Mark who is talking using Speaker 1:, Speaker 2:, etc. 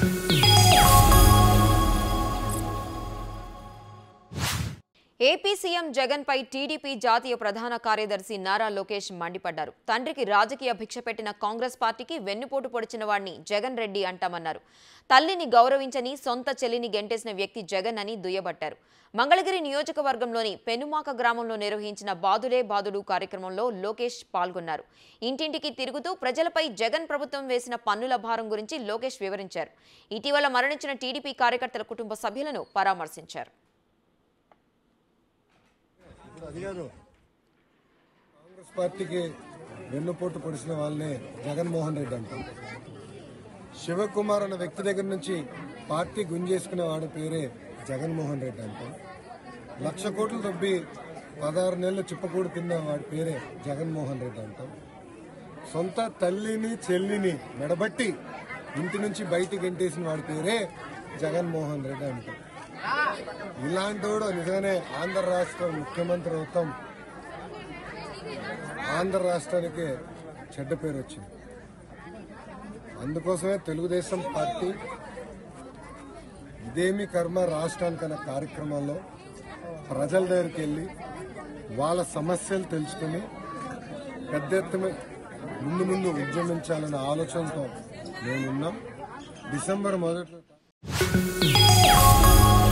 Speaker 1: AP CM Jagan పై TDP జాతీయ ప్రధాన కార్యదర్శి నారా లోకేష్ మండిపడ్డారు తండ్రికి రాజకీయ భిక్ష పెట్టిన కాంగ్రెస్ పార్టీకి వెన్నుపోటు పొడిచిన వాడిని జగన్ రెడ్డి అంటామన్నారు తల్లిని గౌరవించని సొంత చెల్లిని గెంటేసిన వ్యక్తి జగన్ అని దుయ్యబట్టారు మంగళగిరి నియోజకవర్గంలోని పెనుమాక గ్రామంలో నిర్వహించిన బాదులే బాదుడు కార్యక్రమంలో లోకేష్ పాల్గొన్నారు ఇంటింటికి తిరుగుతూ ప్రజలపై జగన్ ప్రభుత్వం వేసిన పన్నుల భారం గురించి లోకేష్ వివరించారు ఇటీవల మరణించిన టీడీపీ కార్యకర్తల కుటుంబ సభ్యులను పరామర్శించారు
Speaker 2: కాంగ్రెస్ పార్టీకి వెన్నుపోటు పొడిచిన వాళ్ళని జగన్మోహన్ రెడ్డి అంటాం శివకుమార్ అన్న వ్యక్తి దగ్గర నుంచి పార్టీ గుంజేసుకునే వాడి పేరే జగన్మోహన్ రెడ్డి అంటాం లక్ష కోట్లు దొబ్బి పదహారు నెలలు చిప్పకూడు తిన్న వాడి పేరే జగన్మోహన్ రెడ్డి అంటాం సొంత తల్లిని చెల్లిని మెడబట్టి ఇంటి నుంచి బయటికి గెంటేసిన వాడి పేరే జగన్మోహన్ రెడ్డి అంటాం ఇలాంటోడు నిజంగానే ఆంధ్ర రాష్ట్ర ముఖ్యమంత్రి అవుతాం ఆంధ్ర రాష్ట్రానికి చెడ్డ పేరు వచ్చింది అందుకోసమే తెలుగుదేశం పార్టీ ఇదేమి కర్మ రాష్ట్రానికి అనే కార్యక్రమంలో ప్రజల దగ్గరికి వెళ్ళి వాళ్ళ సమస్యలు తెలుసుకుని పెద్ద ఎత్తున ముందు ముందు ఉద్యమించాలనే ఆలోచనతో మేమున్నాం డిసెంబర్ మొదట్లో